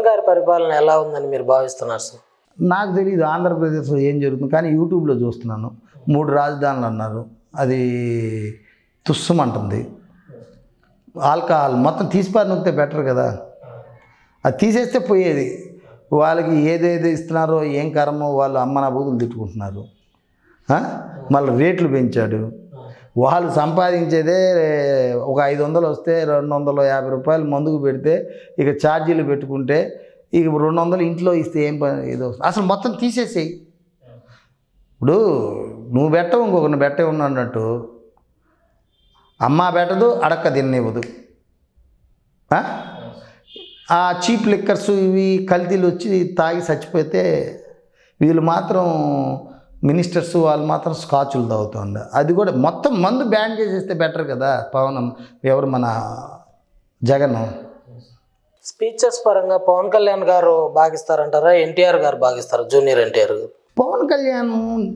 గారి పరిపాలన ఎలా ఉందని మీరు భావిస్తున్నారు సార్ నాకు తెలియదు ఆంధ్రప్రదేశ్లో ఏం జరుగుతుంది కానీ యూట్యూబ్లో చూస్తున్నాను మూడు రాజధానులు అన్నారు అది తుస్సమంటుంది ఆల్కహాల్ మొత్తం తీసిపారి నొక్కితే బెటర్ కదా అది తీసేస్తే పోయేది వాళ్ళకి ఏదేది ఇస్తున్నారో ఏం కరమో వాళ్ళు అమ్మ నా బూతులు తిట్టుకుంటున్నారు ఆ? మళ్ళీ రేట్లు పెంచాడు వాళ్ళు సంపాదించేదే ఒక ఐదు వందలు వస్తే రెండు వందల యాభై రూపాయలు మందుకు పెడితే ఇక ఛార్జీలు పెట్టుకుంటే ఇక రెండు వందలు ఇంట్లో ఇస్తే ఏం పని ఏదో అసలు మొత్తం తీసేసేయి ఇప్పుడు నువ్వు పెట్టవు ఇంకొకరిని పెట్టే ఉన్నట్టు అమ్మ పెట్టదు అడక్క తిన్నివ్వదు ఆ? ఆ చీప్ లిక్కర్స్ ఇవి కల్తీలు వచ్చి తాగి చచ్చిపోతే వీళ్ళు మాత్రం మినిస్టర్స్ వాళ్ళు మాత్రం స్కాచ్లు తాగుతుండ అది కూడా మొత్తం మందు బ్యాన్ చేసేస్తే బెటర్ కదా పవన్ ఎవరు మన జగన్ స్పీచెస్ పరంగా పవన్ కళ్యాణ్ గారు భాగిస్తారంటారా ఎన్టీఆర్ గారు భాగిస్తారా జూనియర్ ఎన్టీఆర్ గారు పవన్ కళ్యాణ్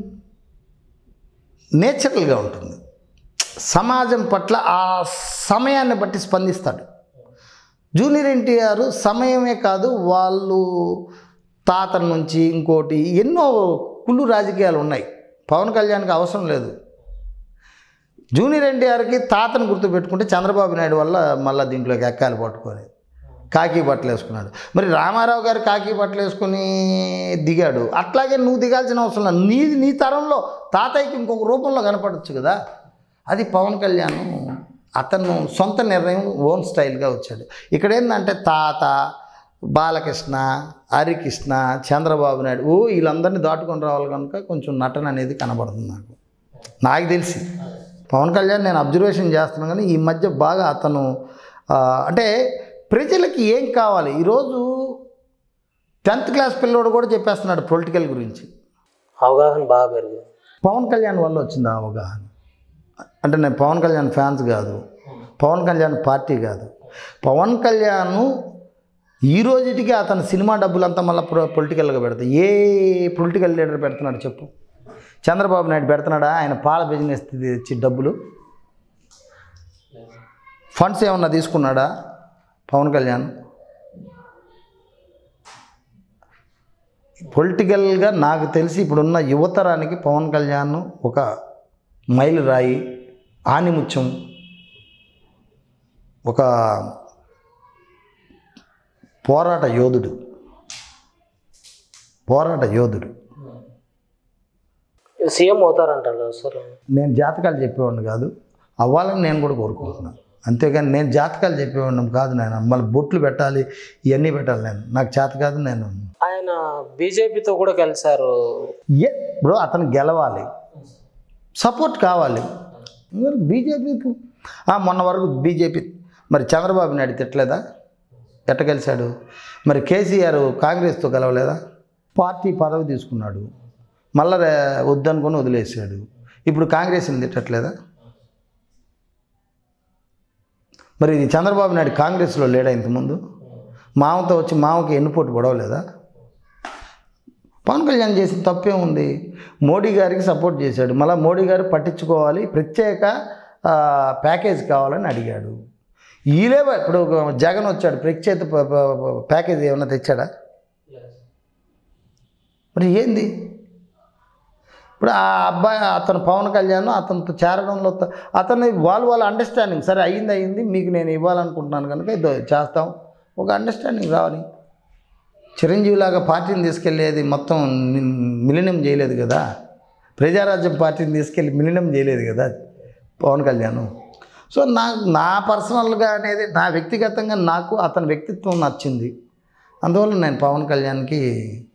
నేచురల్గా ఉంటుంది సమాజం పట్ల ఆ సమయాన్ని బట్టి స్పందిస్తాడు జూనియర్ ఎన్టీఆర్ సమయమే కాదు వాళ్ళు తాత నుంచి ఇంకోటి ఎన్నో కుళ్ళు రాజకీయాలు ఉన్నాయి పవన్ కళ్యాణ్కి అవసరం లేదు జూనియర్ ఎన్టీఆర్కి తాతను గుర్తుపెట్టుకుంటే చంద్రబాబు నాయుడు వల్ల మళ్ళీ దీంట్లోకి ఎక్కాలి పట్టుకొని కాకి బట్టలు వేసుకున్నాడు మరి రామారావు గారు కాకి బట్టలు వేసుకొని దిగాడు అట్లాగే నువ్వు దిగాల్సిన అవసరం లేదు నీ నీ తరంలో తాతయ్యకి ఇంకొక రూపంలో కనపడవచ్చు కదా అది పవన్ కళ్యాణ్ అతను సొంత నిర్ణయం ఓన్ స్టైల్గా వచ్చాడు ఇక్కడ ఏంటంటే తాత బాలకృష్ణ హరికృష్ణ చంద్రబాబు నాయుడు ఓ వీళ్ళందరినీ దాటుకొని రావాలి కనుక కొంచెం నటన అనేది కనబడుతుంది నాకు నాకు తెలిసి పవన్ కళ్యాణ్ నేను అబ్జర్వేషన్ చేస్తున్నాను కానీ ఈ మధ్య బాగా అతను ఆ, అంటే ప్రజలకి ఏం కావాలి ఈరోజు టెన్త్ క్లాస్ పిల్లోడు కూడా చెప్పేస్తున్నాడు పొలిటికల్ గురించి అవగాహన బాగా పెరిగింది పవన్ కళ్యాణ్ వల్ల వచ్చింది ఆ అవగాహన అంటే నేను పవన్ కళ్యాణ్ ఫ్యాన్స్ కాదు పవన్ కళ్యాణ్ పార్టీ కాదు పవన్ కళ్యాణ్ ఈ రోజుటికి అతని సినిమా డబ్బులంతా మళ్ళీ పొలిటికల్గా పెడతాయి ఏ పొలిటికల్ లీడర్ పెడుతున్నాడు చెప్పు చంద్రబాబు నాయుడు పెడుతున్నాడా ఆయన పాల బిజినెస్ తెచ్చి డబ్బులు ఫండ్స్ ఏమన్నా తీసుకున్నాడా పవన్ కళ్యాణ్ పొలిటికల్గా నాకు తెలిసి ఇప్పుడున్న యువతరానికి పవన్ కళ్యాణ్ ఒక మైలు రాయి ఆనిముత్యం ఒక పోరాట యోధుడు పోరాట యోధుడు సీఎం అవుతారంటారు సార్ నేను జాతకాలు చెప్పేవాడిని కాదు అవ్వాలని నేను కూడా కోరుకుంటున్నాను అంతేగాని నేను జాతకాలు చెప్పేవాడిని కాదు నేను మళ్ళీ బొట్లు పెట్టాలి ఇవన్నీ పెట్టాలి నేను నాకు చేత కాదు నేను ఆయన బీజేపీతో కూడా కలిశారు ఏ బ్రో అతను గెలవాలి సపోర్ట్ కావాలి మరి బీజేపీ మొన్న వరకు బీజేపీ మరి చంద్రబాబు నాయుడు తిట్టలేదా ఎట్ట గెలిచాడు మరి కేసీఆర్ కాంగ్రెస్తో గెలవలేదా పార్టీ పదవి తీసుకున్నాడు మళ్ళా రే- వద్దనుకొని వదిలేసాడు ఇప్పుడు కాంగ్రెస్ని తిట్టట్లేదా మరి ఇది చంద్రబాబు నాయుడు కాంగ్రెస్లో లేడా ఇంతకుముందు మామతో వచ్చి మామకి ఎన్నుపోటు పడవలేదా పవన్ కళ్యాణ్ చేసిన తప్పే ఉంది మోడీ గారికి సపోర్ట్ చేశాడు మళ్ళీ మోడీ గారు పట్టించుకోవాలి ప్రత్యేక ఆ, ప్యాకేజ్ కావాలని అడిగాడు ఈలే ఇప్పుడు ఒక జగన్ వచ్చాడు ప్రత్యేక ప- ప- ప- ప్యాకేజ్ ఏమైనా తెచ్చాడా మరి ఏంది ఇప్పుడు ఆ అబ్బాయి అతను పవన్ కళ్యాణ్ అతనితో చేరడంలో త- అతని వాళ్ళు వాళ్ళ అండర్స్టాండింగ్ సరే అయ్యింది అయ్యింది మీకు నేను ఇవ్వాలనుకుంటున్నాను కనుక ఇదో చేస్తాం ఒక అండర్స్టాండింగ్ రావాలి చిరంజీవిలాగా పార్టీని తీసుకెళ్ళేది మొత్తం మిలినం చేయలేదు కదా ప్రజారాజ్యం పార్టీని తీసుకెళ్ళి మిలినం చేయలేదు కదా పవన్ కళ్యాణ్ సో నా నా పర్సనల్గా అనేది నా వ్యక్తిగతంగా నాకు అతని వ్యక్తిత్వం నచ్చింది అందువల్ల నేను పవన్ కళ్యాణ్కి